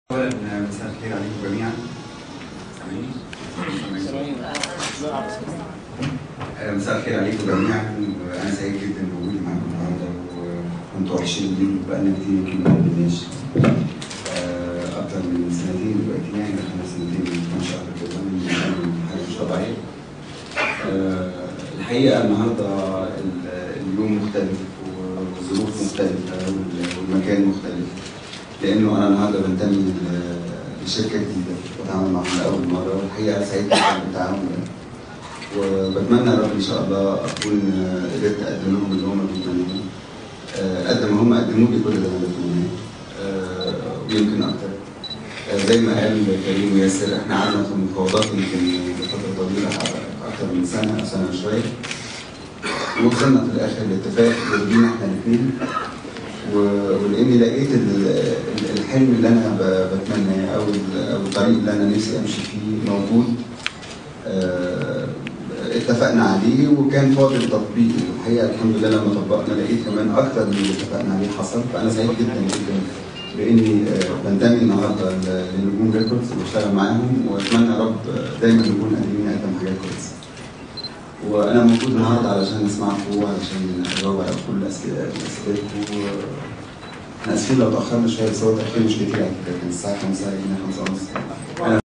اولا مساء الخير عليكم جميعا سامعيني؟ سامعيني؟ آه، مساء الخير عليكم جميعا وانا سعيد جدا بوجودي معاكم النهارده وكنتوا وحشين لي بقالنا كتير يمكن ما قابلناش آه، اكتر من سنتين دلوقتي يعني دخلنا سنتين من شهر كده من حاجه مش طبيعيه آه، الحقيقه النهارده ال- اليوم مختلف والظروف مختلفه وال- والمكان مختلف لانه انا النهارده بنتمي ل- لشركه جديده بتعامل معاهم لاول مره والحقيقه سعيد جدا بالتعاون ده وبتمنى يا رب ان شاء الله اكون قدرت اقدم لهم اللي هم بيتمنوه آه، قد ما هم قدموا لي كل اللي انا بتمناه آه، ويمكن اكتر آه، زي ما قال كريم وياسر احنا قعدنا في المفاوضات يمكن لفتره طويله اكتر من سنه او سنه وشويه ووصلنا في الاخر لاتفاق يرضينا احنا الاثنين و- ولاني لقيت ال- ال- الحلم اللي انا ب- بتمناه او ال- او الطريق اللي انا نفسي امشي فيه موجود آه، اتفقنا عليه وكان فاضل تطبيق الحقيقه الحمد لله لما طبقنا لقيت كمان اكتر من اللي اتفقنا عليه حصل فانا سعيد جدا جدا باني آه، بنتمي النهارده ل- لنجوم ريكوردز وبشتغل معاهم واتمنى يا رب دايما نكون قادرين نقدم حاجات كويسه. وانا موجود النهارده علشان اسمعكم وعلشان اجاوب على كل اسئله اسئلتكم احنا اسفين لو اتاخرنا شويه بس هو تاخير مش كتير على فكره كان الساعه 5 هنا 5 ونص